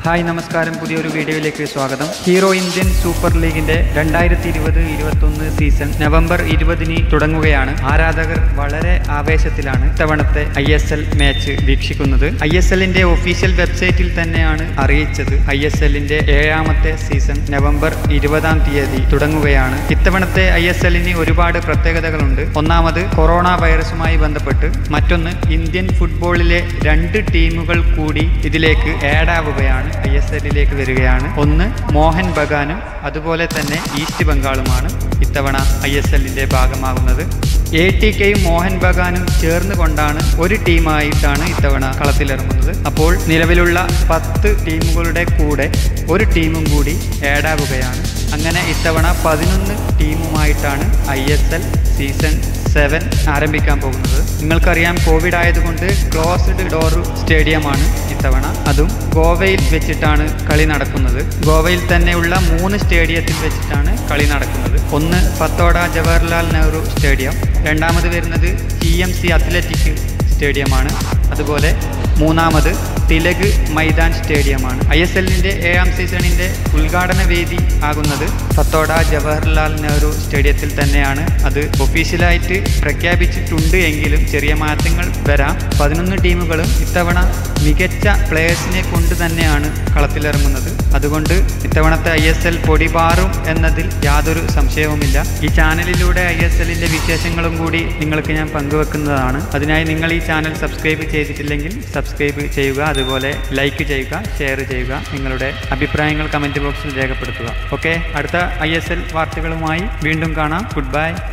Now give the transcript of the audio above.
hi നമസ്കാരം പുതിയൊരു വീഡിയോയിലേക്ക് സ്വാഗതം ഹീറോ ഇന്ത്യൻ സൂപ്പർ ലീഗിന്റെ രണ്ടായിരത്തി ഇരുപത് ഇരുപത്തൊന്ന് സീസൺ നവംബർ ഇരുപതിന് തുടങ്ങുകയാണ് ആരാധകർ വളരെ ആവേശത്തിലാണ് ഇത്തവണത്തെ ഐ എസ് എൽ മാച്ച് വീക്ഷിക്കുന്നത് ഐ എസ് എല്ലിന്റെ ഒഫീഷ്യൽ വെബ്സൈറ്റിൽ തന്നെയാണ് അറിയിച്ചത് ഐ എസ് എല്ലിന്റെ ഏഴാമത്തെ സീസൺ നവംബർ ഇരുപതാം തീയതി തുടങ്ങുകയാണ് ഇത്തവണത്തെ ഐ എസ് എല്ലിന് ഒരുപാട് പ്രത്യേകതകളുണ്ട് ഒന്നാമത് കൊറോണ വൈറസുമായി ബന്ധപ്പെട്ട് മറ്റൊന്ന് ഇന്ത്യൻ ഫുട്ബോളിലെ രണ്ട് ടീമുകൾ കൂടി ഇതിലേക്ക് ആഡ് ആവുകയാണ് ഐ എസ് എല്ലിലേക്ക് വരികയാണ് ഒന്ന് മോഹൻ ബഗാനും അതുപോലെ തന്നെ ഈസ്റ്റ് ബംഗാളുമാണ് ഇത്തവണ ഐ എസ് എല്ലിന്റെ ഭാഗമാകുന്നത് എ ടി കെയും മോഹൻ ബഗാനും ചേർന്ന് കൊണ്ടാണ് ഒരു ടീമായിട്ടാണ് ഇത്തവണ കളത്തിലിറങ്ങുന്നത് അപ്പോൾ നിലവിലുള്ള പത്ത് ടീമുകളുടെ കൂടെ ഒരു ടീമും കൂടി ആഡ് ആവുകയാണ് അങ്ങനെ ഇത്തവണ പതിനൊന്ന് ടീമുമായിട്ടാണ് I S L season seven ആരംഭിക്കാൻ പോകുന്നത് നിങ്ങൾക്കറിയാം കോവിഡ് ആയതുകൊണ്ട് ക്ലോസ്ഡ് ഡോർ സ്റ്റേഡിയമാണ് ഇത്തവണ അതും ഗോവയിൽ വെച്ചിട്ടാണ് കളി നടക്കുന്നത് ഗോവയിൽ തന്നെയുള്ള മൂന്ന് സ്റ്റേഡിയത്തിൽ വെച്ചിട്ടാണ് കളി നടക്കുന്നത് ഒന്ന് പത്തോട ജവഹർലാൽ നെഹ്റു സ്റ്റേഡിയം രണ്ടാമത് വരുന്നത് ടി എം സി അത്ലറ്റിക് സ്റ്റേഡിയമാണ് അതുപോലെ മൂന്നാമത് തിലക് മൈതാൻ സ്റ്റേഡിയമാണ് ഐ എസ് എല്ലിൻ്റെ ഏഴാം സീസണിൻ്റെ ഉദ്ഘാടന വേദി ആകുന്നത് പത്തോട ജവഹർലാൽ നെഹ്റു സ്റ്റേഡിയത്തിൽ തന്നെയാണ് അത് ഒഫീഷ്യലായിട്ട് പ്രഖ്യാപിച്ചിട്ടുണ്ട് എങ്കിലും ചെറിയ മാറ്റങ്ങൾ വരാം പതിനൊന്ന് ടീമുകളും ഇത്തവണ മികച്ച പ്ലേയേഴ്സിനെ കൊണ്ട് തന്നെയാണ് കളത്തിലിറങ്ങുന്നത് അതുകൊണ്ട് ഇത്തവണത്തെ ഐ എസ് എൽ പൊടിപാറും എന്നതിൽ യാതൊരു സംശയവുമില്ല ഈ ചാനലിലൂടെ ഐ എസ് എല്ലിൻ്റെ വിശേഷങ്ങളും കൂടി നിങ്ങൾക്ക് ഞാൻ പങ്കുവെക്കുന്നതാണ് അതിനായി നിങ്ങൾ ഈ ചാനൽ സബ്സ്ക്രൈബ് ചെയ്തിട്ടില്ലെങ്കിൽ സബ്സ്ക്രൈബ് ചെയ്യുക അതുപോലെ ലൈക്ക് ചെയ്യുക ഷെയർ ചെയ്യുക നിങ്ങളുടെ അഭിപ്രായങ്ങൾ കമൻറ്റ് ബോക്സിൽ രേഖപ്പെടുത്തുക ഓക്കെ അടുത്ത ഐ എസ് എൽ വാർത്തകളുമായി വീണ്ടും കാണാം ഗുഡ് ബൈ